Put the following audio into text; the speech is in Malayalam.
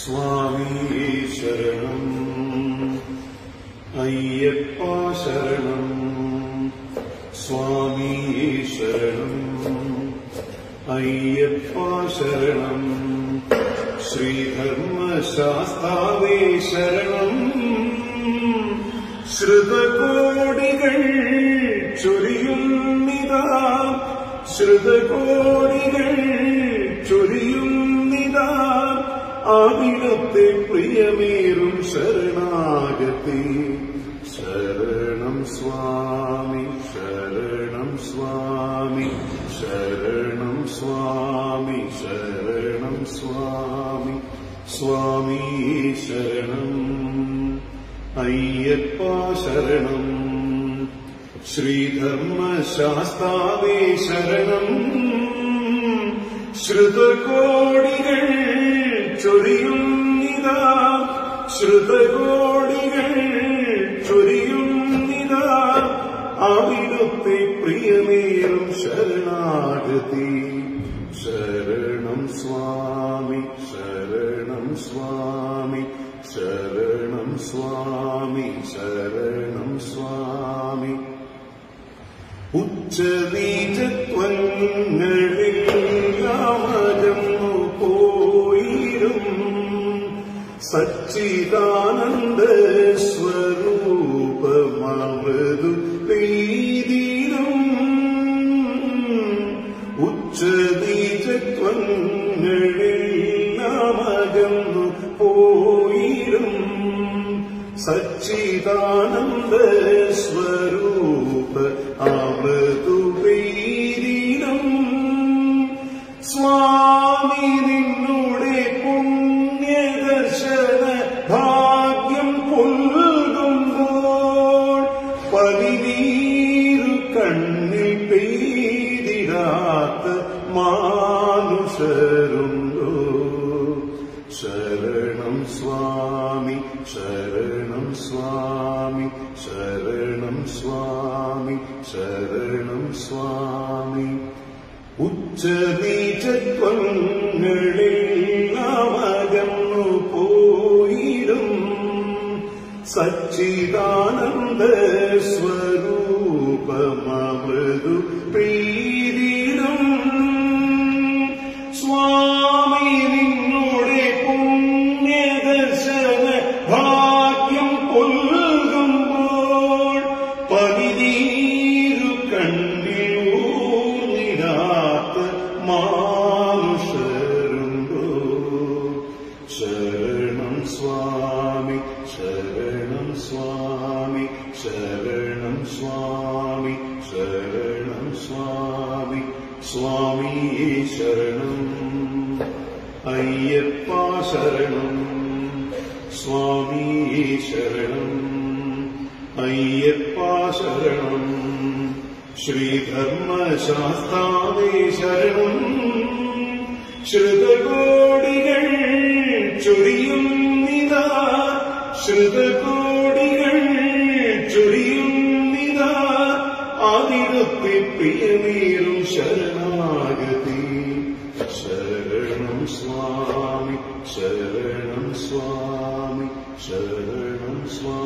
സ്വാമി ശരണം അയ്യപ്പ ശരണം സ്വാമി ശരണം അയ്യപ്പ ശരണം ശ്രീധർമ്മശാസ്താവേ ശരണം ശ്രുതകോടികൾ ചൊരിയുന്നിതാ ശ്രുതകോടികൾ ചൊരിയുന്നിതാ അവിടത്തെ പ്രിയമേറും ശരണാഗതി ശരണം സ്വാമി ശരണം സ്വാമി ശരണം സ്വാമി ശരണം സ്വാമി സ്വാമി ശരണം അയ്യപ്പ ശരണം ശ്രീധർമ്മശാസ്താവേ ശരണം ശ്രുതകോടികൾ ചൊരിയുന്നിതാ ശ്രുതകോടികൾ ചൊരിയുന്നിതാ അവിടുത്തെ പ്രിയമേറും ശരണാഗതി ശരണം സ്വാമി ശരണം സ്വാമി ശരണം സ്വാമി ശരണം സ്വാമി ഉച്ചനീചത്വങ്ങളിൽ യാമജന്നു പോയിരും സച്ചിദാനന്ദ സ്വരൂപമൃദു പ്രീതിരും ഉച്ചനീചത്വങ്ങളിൽ യാമജന്നു പോയിരും സച്ചിദാനന്ദ സ്വരൂപ അമൃതു പ്രീതിനം സ്വാമി നിന്നുടെ പുണ്യദർശന ഭാഗ്യം പുൽകുമ്പോൾ പതിനീരു കണ്ണിൽ പെയ്തിടാത്ത മാനുഷരുണ്ടോ ശരണം സ്വാമി ശരണം സ്വാമി ശരണം സ്വാമി ശരണം സ്വാമി ഉച്ചനീചത്വങ്ങളിൽ അമകന്നു പോയിടും സച്ചിദാനന്ദ സ്വരൂപമൃദു പ്രീതിരും സ്വാമി നിന്നുടെ പുണ്യദർശന ഭാഗ്യം കൊൽകുമ്പോൾ പതിനീരു കണ്ണിൽ ഊർന്നിടാത്ത മാനുഷരുണ്ടോ ശരണം സ്വാമി ശരണം സ്വാമി ശരണം സ്വാമി ശരണം സ്വാമി സ്വാമി ശരണം അയ്യപ്പ ശരണം സ്വാമി ശരണം അയ്യപ്പ ശരണം ശ്രീധർമ്മശാസ്താവേ ശരണം ശ്രുതകോടികൾ ചൊരിയുന്നിതാ ശ്രുതകോടികൾ ചൊരിയുന്നിതാ ആദിരത്തെ പ്രിയമേറും ശരണാഗതി ശരണം സ്വാമി ശരണം സ്വാമി ശരണം സ്വാമി